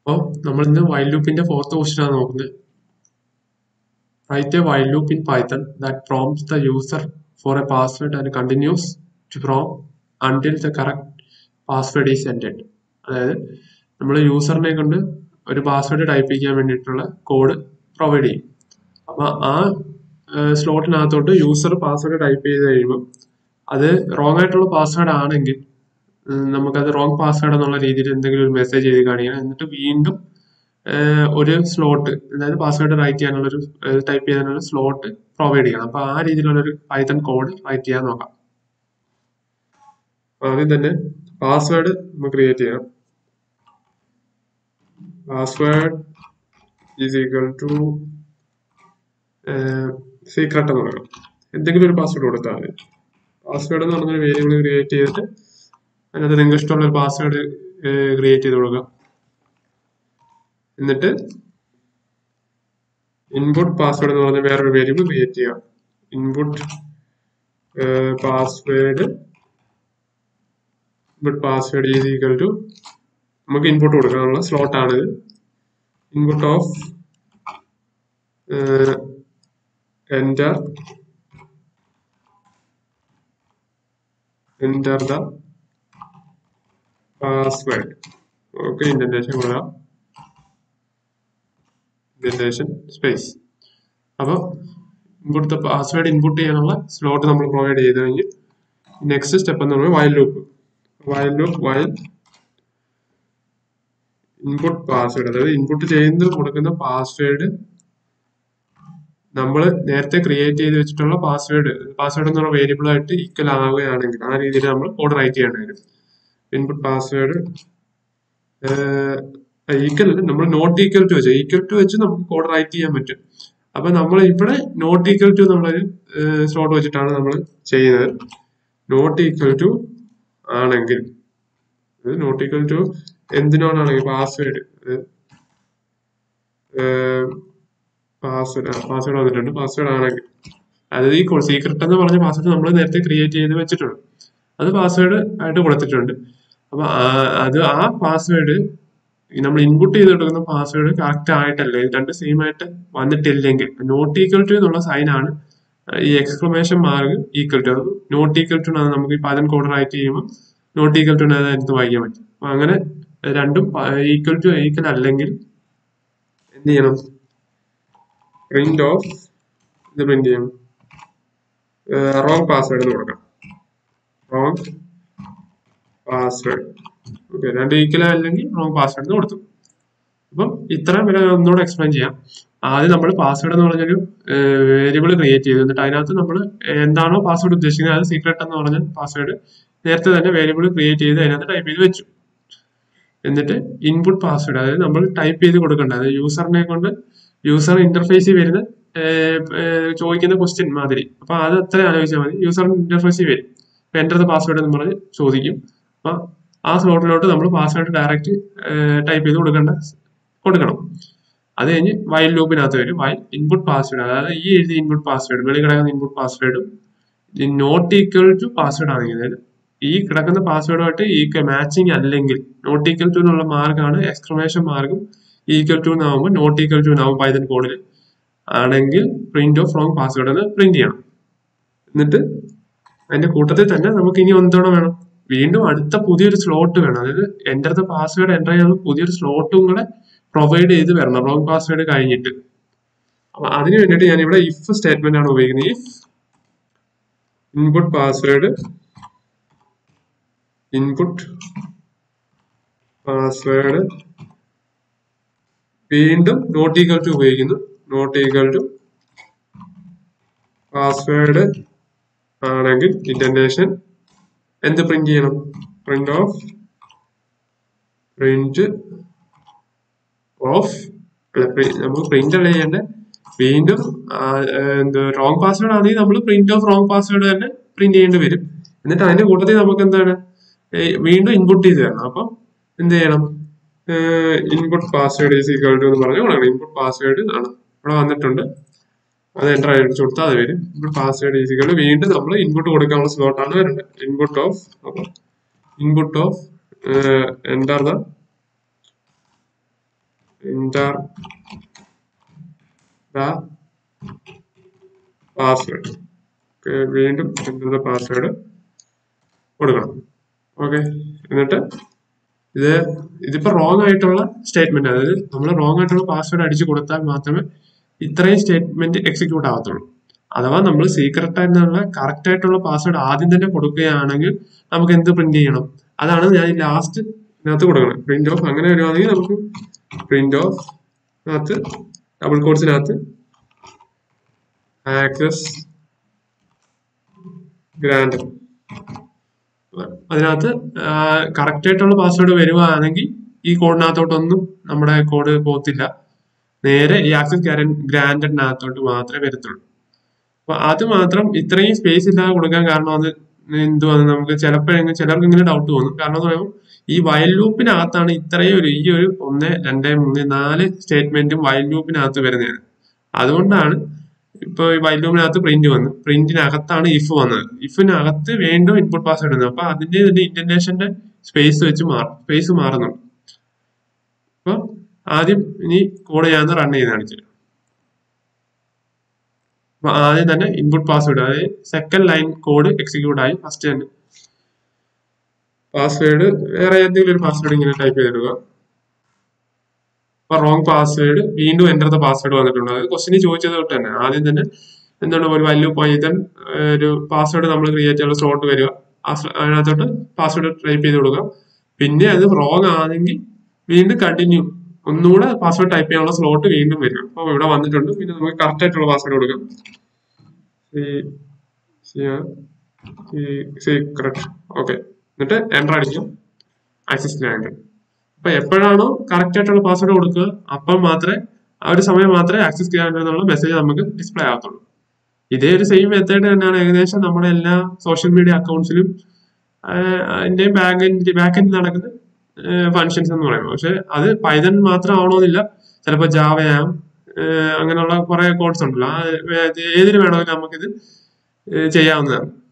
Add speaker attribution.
Speaker 1: അപ്പോൾ നമ്മൾ ഇന്ന് വൈൽ ലൂപ്പിന്റെ ഫോർത്ത് ക്വസ്റ്റ്യൻ ആണ് നോക്കുന്നത് write a while loop in Python that prompts the user for a password and continues to prompt until the correct password is entered അതായത് നമ്മൾ യൂസറിനെ കൊണ്ട് ഒരു പാസ്വേഡ് ടൈപ്പ് ചെയ്യാൻ വേണ്ടിയിട്ടുള്ള കോഡ് പ്രൊവൈഡ് ചെയ്യും അപ്പൊ ആ സ്ലോട്ടിനകത്തോട്ട് യൂസർ പാസ്വേഡ് ടൈപ്പ് ചെയ്ത് കഴിയുമ്പോൾ അത് റോങ് ആയിട്ടുള്ള പാസ്വേഡ് ആണെങ്കിൽ ഉം, നമുക്കത് റോങ് പാസ്വേഡ് എന്നുള്ള രീതിയിൽ എന്തെങ്കിലും ഒരു മെസ്സേജ് ചെയ്ത് കാണിക്കണം എന്നിട്ട് വീണ്ടും ഏഹ്, ഒരു സ്ലോട്ട് അതായത് പാസ്വേഡ് റൈറ്റ് ചെയ്യാനുള്ള ഒരു ടൈപ്പ് ചെയ്യാനുള്ള സ്ലോട്ട് പ്രൊവൈഡ് ചെയ്യണം അപ്പൊ ആ രീതിയിലുള്ള ഒരു പൈത്തൺ കോഡ് റൈറ്റ് ചെയ്യാൻ നോക്കാം ആദ്യം തന്നെ പാസ്വേഡ് നമുക്ക് ക്രിയേറ്റ് ചെയ്യാം password is equal to secret എന്ന് പറയണം എന്തെങ്കിലും ഒരു പാസ്വേഡ് കൊടുത്താൽ മതി പാസ്വേഡ് എന്ന് പറഞ്ഞൊരു വേരിയബിൾ ക്രിയേറ്റ് ചെയ്തിട്ട് അതിനകത്ത് നിങ്ങൾക്ക് ഇഷ്ടമുള്ള ഒരു പാസ്വേഡ് ക്രിയേറ്റ് ചെയ്ത് കൊടുക്കുക എന്നിട്ട് ഇൻപുട്ട് പാസ്വേഡ് എന്ന് പറഞ്ഞ വേറൊരു വേരിയബിൾ ക്രിയേറ്റ് ചെയ്യുക input password input password is equal to നമുക്ക് ഇൻപുട്ട് കൊടുക്കാനുള്ള സ്ലോട്ട് ആണിത് input of enter enter the password okay indentation കൊടുക്കാം ഇൻഡന്റേഷൻ സ്പേസ് അപ്പോൾ ഇൻപുട്ട് പാസ്വേഡ് ഇൻപുട്ട് ചെയ്യാനുള്ള സ്ലോട്ട് നമ്മൾ പ്രൊവൈഡ് ചെയ്ത് കഴിഞ്ഞ് നെക്സ്റ്റ് സ്റ്റെപ്പ് എന്ന് പറയുന്നത് വയൽ ലൂപ്പ് വയൽ ലൂപ്പ് വയൽ ഇൻപുട്ട് പാസ്വേഡ് അതായത് ഇൻപുട്ട് ചെയ്യുന്നത് കൊടുക്കുന്ന പാസ്വേഡ് നമ്മൾ നേരത്തെ ക്രിയേറ്റ് ചെയ്ത് വെച്ചിട്ടുള്ള പാസ്വേഡ് പാസ്വേഡ് എന്നുള്ള വേരിയബിൾ ആയിട്ട് ഈക്വൽ ആവുകയാണെങ്കിൽ ആ രീതിയിൽ നമ്മൾ കോഡ് റൈറ്റ് ചെയ്യേണ്ടി വരും ഇൻപുട്ട് പാസ്വേഡ് ഈക്വൽ അല്ല നമ്മൾ നോട്ട് ഈക്വൽ ടു വെച്ച് ഈക്വൽ ടു വെച്ച് നമുക്ക് കോഡ് റൈറ്റ് ചെയ്യാൻ പറ്റും അപ്പൊ നമ്മൾ ഇവിടെ നോട്ട് ഈക്വൽ ടു എന്നുള്ളൊരു സ്ലോട്ട് വെച്ചിട്ടാണ് നമ്മൾ ചെയ്യുന്നത് നോട്ട് ഈക്വൽ ടു ആണെങ്കിൽ നോട്ട് ഈക്വൽ ടു എന്തിനോടാണെങ്കിൽ പാസ്വേഡ് പാസ്വേഡ് പാസ്വേഡ് വന്നിട്ടുണ്ട് പാസ്വേഡ് ആണെങ്കിൽ അതായത് ഈ സീക്രട്ട് എന്ന് പറഞ്ഞ പാസ്വേഡ് നമ്മൾ നേരത്തെ ക്രിയേറ്റ് ചെയ്ത് വെച്ചിട്ടുണ്ട് അത് പാസ്വേഡ് ആയിട്ട് കൊടുത്തിട്ടുണ്ട് അപ്പൊ ആ- അത് ആ പാസ്വേഡ് നമ്മൾ ഇൻപുട്ട് ചെയ്ത് കൊടുക്കുന്ന പാസ്വേഡ് കറക്റ്റ് ആയിട്ടല്ല ഇത് രണ്ട് സെയിം ആയിട്ട് വന്നിട്ടില്ലെങ്കിൽ നോട്ട് ഈക്വൽ ടു എന്നുള്ള സൈൻ ആണ് ഈ എക്സ്ക്ലമേഷൻ മാർക്ക് ഈക്വൽ ടു അത് നോട്ട് ഈക്വൽ ടു നമുക്ക് ഈ പദം കോഡ് റൈറ്റ് ചെയ്യുമ്പോൾ നോട്ട് ഈക്വൽ ടു അതിനകത്ത് വായിക്കാൻ പറ്റും അപ്പൊ അങ്ങനെ രണ്ടും ഈക്വൽ ടു ഈക്വൽ അല്ലെങ്കിൽ എന്ത് ചെയ്യണം പ്രിന്റ് ഓഫ് ഇത് പ്രിന്റ് ചെയ്യണം റോങ് പാസ്വേഡ് എന്ന് കൊടുക്കാം റോങ് പാസ്വേഡ് ഓക്കെ രണ്ട് ഈക്വൽ അല്ലെങ്കിൽ റോങ് പാസ്വേഡ് എന്ന് കൊടുത്തു അപ്പം ഇത്രയും വരെ ഒന്നുകൂടെ എക്സ്പ്ലെയിൻ ചെയ്യാം ആദ്യം നമ്മൾ പാസ്വേഡ് എന്ന് പറഞ്ഞൊരു വേരിയബിൾ ക്രിയേറ്റ് ചെയ്തു എന്നിട്ട് അതിനകത്ത് നമ്മൾ എന്താണോ പാസ്വേഡ് ഉദ്ദേശിക്കുന്നത് അത് സീക്രട്ട് എന്ന് പറഞ്ഞ പാസ്വേഡ് നേരത്തെ തന്നെ വേരിയബിൾ ക്രിയേറ്റ് ചെയ്ത് അതിനകത്ത് ടൈപ്പ് ചെയ്ത് വെച്ചു എന്നിട്ട് ഇൻപുട്ട് പാസ്വേഡ് അതായത് നമ്മൾ ടൈപ്പ് ചെയ്ത് കൊടുക്കേണ്ടത് അതായത് യൂസറിനെ കൊണ്ട് യൂസർ ഇന്റർഫേസിൽ വരുന്ന ഏർ, ഏർ, ചോദിക്കുന്ന ക്വസ്റ്റ്യൻ മാതിരി അപ്പൊ അത് അത്ര ആലോചിച്ചാൽ മതി യൂസർ ഇന്റർഫേസിൽ വരും എൻ്റർ ദ പാസ്വേഡ് എന്ന് പറഞ്ഞ് ചോദിക്കും അപ്പൊ ആ സ്ലോട്ടിലോട്ട് നമ്മൾ പാസ്വേഡ് ഡയറക്റ്റ് ടൈപ്പ് ചെയ്ത് കൊടുക്കേണ്ട കൊടുക്കണം അത് കഴിഞ്ഞ് വൈൽ ലൂപ്പിനകത്ത് വരും വൈൽ ഇൻപുട്ട് പാസ്വേഡ് അതായത് ഈ എഴുതിയ ഇൻപുട്ട് പാസ്വേഡ് വെളി കിടക്കുന്ന ഇൻപുട്ട് പാസ്വേഡും നോട്ട് ഈക്വൽ ടു പാസ്വേഡ് ആണെങ്കിൽ അതായത് ഈ കിടക്കുന്ന പാസ്വേഡുമായിട്ട് ഈ മാച്ചിങ് അല്ലെങ്കിൽ നോട്ട് ഈക്വൽ ടു എന്നുള്ള മാർക്കാണ് എക്സ്ക്ലമേഷൻ മാർക്കും ഈക്വൽ ടു എന്നാവുമ്പോൾ നോട്ട് ഈക്വൽ ടു എന്നാവും പൈതൻ കോഡിൽ ആണെങ്കിൽ പ്രിന്റ് ഓഫ് റോങ് പാസ്വേഡ് എന്ന് പ്രിന്റ് ചെയ്യണം എന്നിട്ട് അതിന്റെ കൂട്ടത്തിൽ തന്നെ നമുക്ക് ഇനി ഒന്നോടെ വേണം വീണ്ടും അടുത്ത പുതിയൊരു സ്ലോട്ട് വേണം അതായത് എൻ്റർ ദ പാസ്വേഡ് എൻ്റർ ചെയ്യാനുള്ള പുതിയൊരു സ്ലോട്ടും കൂടെ പ്രൊവൈഡ് ചെയ്ത് വരണം റോങ് പാസ്വേഡ് കഴിഞ്ഞിട്ട് അപ്പൊ അതിന് വേണ്ടിയിട്ട് ഞാൻ ഇവിടെ ഇഫ് സ്റ്റേറ്റ്മെന്റ് ആണ് ഉപയോഗിക്കുന്നത് if input password input password വീണ്ടും നോട്ട് ഈക്വൽ ടു ഉപയോഗിക്കുന്നു നോട്ട് ഈക്വൽ ടു പാസ്വേഡ് ആണെങ്കിൽ ഇന്റന്റേഷൻ എന്ത് പ്രിന്റ് ചെയ്യണം പ്രിന്റ് ഓഫ് പ്രിന്റ് ഓഫ് അല്ല pri- നമുക്ക് പ്രിന്റ് അല്ല ചെയ്യേണ്ട വീണ്ടും ആ, ഏർ, എന്ത് റോങ് പാസ്വേഡ് ആണെങ്കിൽ നമ്മൾ പ്രിന്റ് ഓഫ് റോങ് പാസ്വേഡ് തന്നെ പ്രിന്റ് ചെയ്യേണ്ടി വരും എന്നിട്ട് അതിന്റെ കൂട്ടത്തിൽ നമുക്ക് എന്താണ് ഏർ, വീണ്ടും ഇൻപുട്ട് ചെയ്ത് തരണം അപ്പം എന്ത് ചെയ്യണം input password is equal to എന്ന് പറഞ്ഞു കൊടുക്കണം ഇൻപുട്ട് പാസ്വേഡ് ആണ് ഇവിടെ വന്നിട്ടുണ്ട് അത് എൻ്റർ അടിച്ചു കൊടുത്താൽ അത് വരും ഇൻപുട്ട് പാസ്വേഡ് ഈസ് ഈക്വൽ വീണ്ടും നമ്മൾ ഇൻപുട്ട് കൊടുക്കാനുള്ള സ്ലോട്ടാണ് വരേണ്ടത് ഇൻപുട്ട് ഓഫ് അപ്പം input of enter the enter the password വീണ്ടും ഇന്റർ ദ പാസ്വേഡ് കൊടുക്കണം ഓക്കെ എന്നിട്ട് ഇത് ഇതിപ്പോ റോങ് ആയിട്ടുള്ള സ്റ്റേറ്റ്മെന്റ് അതായത് നമ്മൾ റോങ് ആയിട്ടുള്ള പാസ്വേഡ് അടിച്ചു കൊടുത്താൽ മാത്രമേ ഇത്രയും സ്റ്റേറ്റ്മെന്റ് എക്സിക്യൂട്ട് ആവത്തുള്ളൂ അഥവാ നമ്മൾ സീക്രട്ട് ആയിട്ടുള്ള കറക്റ്റ് ആയിട്ടുള്ള പാസ്വേഡ് ആദ്യം തന്നെ കൊടുക്കുകയാണെങ്കിൽ നമുക്ക് എന്ത് പ്രിന്റ് ചെയ്യണം അതാണ് ഞാൻ ലാസ്റ്റ് ഇതിനകത്ത് കൊടുക്കണം പ്രിന്റ് ഓഫ് അങ്ങനെ വരുവാണെങ്കിൽ നമുക്ക് പ്രിന്റ് ഓഫ് അതിനകത്ത് ഡബിൾ കോഡ്സിനകത്ത് ആക്സസ് ഗ്രാൻഡ് അതിനകത്ത് കറക്റ്റ് ആയിട്ടുള്ള പാസ്വേഡ് വരുവാണെങ്കിൽ ഈ കോഡിനകത്തോട്ടൊന്നും നമ്മുടെ കോഡ് പോകത്തില്ല നേരെ ഈ ആക്സസ് ഗ്രാൻഡിനകത്തോട്ട് മാത്രമേ വരത്തുള്ളൂ അപ്പൊ അത് മാത്രം ഇത്രയും സ്പേസ് ഇല്ലാതെ കൊടുക്കാൻ കാരണം അത് എന്തുവാന്ന് നമുക്ക് ചിലപ്പോഴെങ്കിലും ചിലർക്ക് ഇങ്ങനെ ഡൗട്ട് തോന്നും കാരണം എന്ന് പറയുമ്പോൾ ഈ വയൽ ലൂപ്പിനകത്താണ് ഇത്രയും ഒരു ഈ ഒരു ഒന്ന് രണ്ട് മൂന്ന് നാല് സ്റ്റേറ്റ്മെന്റും വയൽ ലൂപ്പിനകത്ത് വരുന്നത് അതുകൊണ്ടാണ് ഇപ്പൊ ഈ വയൽ ലൂപ്പിനകത്ത് പ്രിന്റ് വന്നു പ്രിന്റിനകത്താണ് ഇഫ് വന്നത് ഇഫിനകത്ത് വീണ്ടും ഇൻപുട്ട് പാസ്വേഡ് വന്നു അപ്പൊ അതിന്റെ തന്നെ ഇന്റന്റേഷന്റെ സ്പേസ് വെച്ച് മാറും സ്പേസ് മാറുന്നുണ്ട് അപ്പൊ ആദ്യം ഇനി കോഡ് ഞാൻ റൺ ചെയ്ത് കാണിച്ചു തരാം. അപ്പൊ ആദ്യം തന്നെ ഇൻപുട്ട് പാസ്വേഡ് അതായത് സെക്കൻഡ് ലൈൻ കോഡ് എക്സിക്യൂട്ട് ആയി ഫസ്റ്റ് തന്നെ പാസ്വേഡ് വേറെ ഏതെങ്കിലും ഒരു പാസ്വേഡ് ഇങ്ങനെ ടൈപ്പ് ചെയ്തിടുക അപ്പൊ റോങ് പാസ്വേഡ് വീണ്ടും എൻ്റർ ദ പാസ്വേഡ് വന്നിട്ടുണ്ട് അത് ക്വസ്റ്റിന് ചോദിച്ചത് തൊട്ട് തന്നെ ആദ്യം തന്നെ എന്താണ് ഒരു വാല്യൂ പൈതൻ ഒരു പാസ്വേഡ് നമ്മൾ ക്രിയേറ്റ് ചെയ്യാനുള്ള സ്ലോട്ട് വരിക ആ സ്ല- അതിനകത്തോട്ട് പാസ്വേഡ് ടൈപ്പ് ചെയ്ത് കൊടുക്കുക പിന്നെ അത് റോങ് ആണെങ്കിൽ വീണ്ടും കണ്ടിന്യൂ ഒന്നുകൂടെ പാസ്വേഡ് ടൈപ്പ് ചെയ്യാനുള്ള സ്ലോട്ട് വീണ്ടും വരിക അപ്പൊ ഇവിടെ വന്നിട്ടുണ്ട് പിന്നെ നമുക്ക് കറക്റ്റ് ആയിട്ടുള്ള പാസ്വേഡ് കൊടുക്കാം സീക്രട്ട് ഓക്കെ എന്നിട്ട് എൻ്റർ അടിക്കും ആക്സസ് ഗ്രാൻഡ് അപ്പൊ എപ്പോഴാണോ കറക്റ്റ് ആയിട്ടുള്ള പാസ്വേഡ് കൊടുക്കുക അപ്പം മാത്രമേ ആ ഒരു സമയം മാത്രമേ ആക്സസ് ഗ്രാൻഡ് എന്നുള്ള മെസ്സേജ് നമുക്ക് ഡിസ്പ്ലേ ആകത്തുള്ളൂ ഇതേ ഒരു സെയിം മെത്തേഡ് തന്നെയാണ് ഏകദേശം നമ്മുടെ എല്ലാ സോഷ്യൽ മീഡിയ അക്കൗണ്ട്സിലും അതിന്റെ ബാക്ക് ബാക്ക് എൻഡ് നടക്കുന്ന ഫങ്ഷൻസ് എന്ന് പറയുന്നത് പക്ഷെ അത് പൈതൺ മാത്രം ആവണമെന്നില്ല ചിലപ്പോൾ ജാവയാം അങ്ങനെയുള്ള കുറെ കോഡ്സ് ഉണ്ടല്ലോ ആ ഏതിന് വേണമെങ്കിലും നമുക്കിത് ഏഹ് ചെയ്യാവുന്നതാണ്